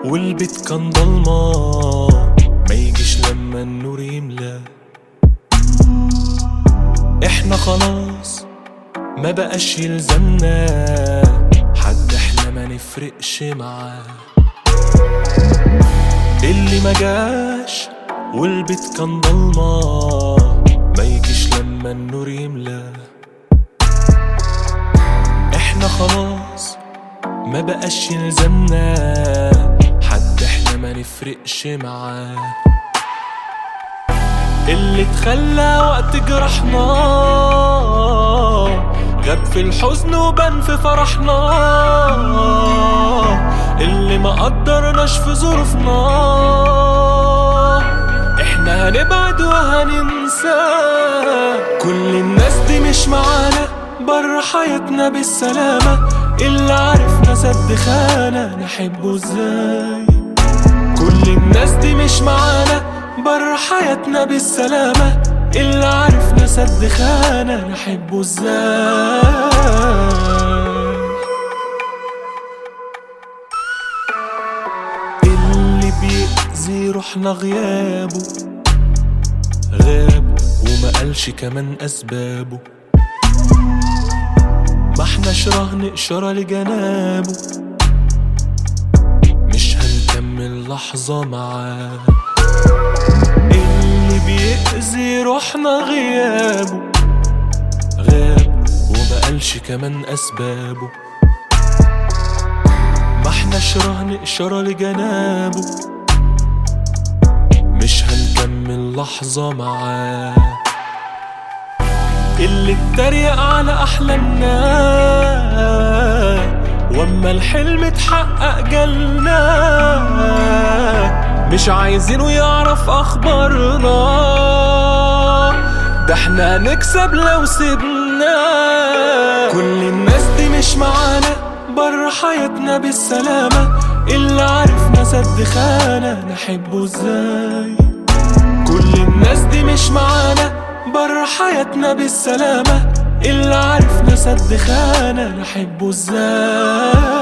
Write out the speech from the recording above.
والبيت كان ضلمة ما يجيش لما النور يملى احنا خلاص ما بقاش يلزمنا حد احنا ما نفرقش معاه اللي ما جاش والبيت كان ضلمة ما يجيش لما النور يملى احنا خلاص ما بقاش يلزمنا حد احنا ما نفرقش معاه اللي اتخلى وقت جرحنا غاب في الحزن وبان في فرحنا اللي ما قدرناش في ظروفنا احنا هنبعد وهننسى كل الناس دي مش معانا بره حياتنا بالسلامة اللي عرفنا سد خانة نحبه ازاي كل الناس دي مش معانا بره حياتنا بالسلامة اللي عرفنا سد خانة نحبه ازاي اللي بيأذي روحنا غيابه غاب وما قالش كمان أسبابه ما احناش رهن إشارة لجنابه مش هنكمل لحظة معاه اللي بيأذي روحنا غيابه غاب وما قالش كمان أسبابه ما احناش رهن إشارة لجنابه مش هنكمل لحظة معاه اللي اتريق على أحلامنا واما الحلم اتحقق جالنا مش عايزينه يعرف أخبارنا ده احنا هنكسب لو سيبنا كل الناس دي مش معانا بره حياتنا بالسلامة اللي عرفنا سد خانة نحبه ازاي كل الناس دي مش معانا بره حياتنا بالسلامة اللي عرفنا سد خانة نحبه ازاي